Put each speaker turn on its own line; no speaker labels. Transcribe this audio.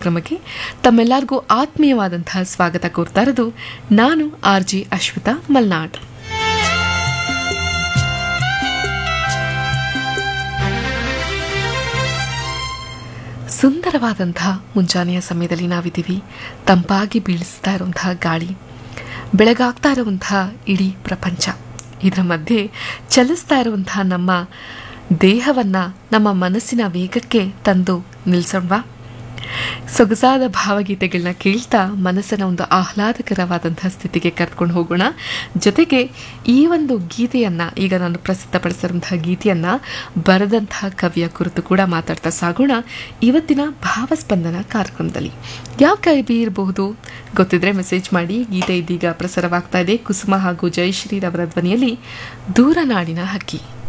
ಕಾರ್ಯಕ್ರಮಕ್ಕೆ ತಮ್ಮೆಲ್ಲರಿಗೂ ಆತ್ಮೀಯವಾದಂತಹ ಸ್ವಾಗತ ಕೋರ್ತಾ ಇರೋದು ನಾನು ಆರ್ ಜಿ ಅಶ್ವಿತಾ ಮಲ್ನಾಡ್ ಸುಂದರವಾದಂತಹ ಮುಂಜಾನೆಯ ಸಮಯದಲ್ಲಿ ನಾವಿದ್ದೀವಿ ತಂಪಾಗಿ ಬೀಳಿಸ್ತಾ ಇರುವಂತಹ ಗಾಳಿ ಬೆಳಗಾಗ್ತಾ ಇರುವಂತಹ ಇಡೀ ಪ್ರಪಂಚ ಇದರ ಮಧ್ಯೆ ಚಲಿಸ್ತಾ ಇರುವಂತಹ ನಮ್ಮ ದೇಹವನ್ನು ನಮ್ಮ ಮನಸ್ಸಿನ ವೇಗಕ್ಕೆ ತಂದು ನಿಲ್ಲಿಸೋಣವಾ ಸೊಗಸಾದ ಭಾವಗೀತೆಗಳನ್ನ ಕೇಳ್ತಾ ಮನಸ್ಸನ್ನ ಒಂದು ಆಹ್ಲಾದಕರವಾದಂತಹ ಸ್ಥಿತಿಗೆ ಕರ್ಕೊಂಡು ಹೋಗೋಣ ಜೊತೆಗೆ ಈ ಒಂದು ಗೀತೆಯನ್ನ ಈಗ ನಾನು ಪ್ರಸಿದ್ಧಪಡಿಸಿರುವಂತಹ ಗೀತೆಯನ್ನ ಬರೆದಂತಹ ಕವಿಯ ಕುರಿತು ಕೂಡ ಮಾತಾಡ್ತಾ ಸಾಗೋಣ ಇವತ್ತಿನ ಭಾವಸ್ಪಂದನ ಕಾರ್ಯಕ್ರಮದಲ್ಲಿ ಯಾವ ಕವಿ ಇರಬಹುದು ಗೊತ್ತಿದ್ರೆ ಮೆಸೇಜ್ ಮಾಡಿ ಗೀತೆ ಇದೀಗ ಪ್ರಸಾರವಾಗ್ತಾ ಇದೆ ಕುಸುಮ ಹಾಗೂ ಜಯಶ್ರೀರವರ ಧ್ವನಿಯಲ್ಲಿ ದೂರನಾಡಿನ ಹಕ್ಕಿ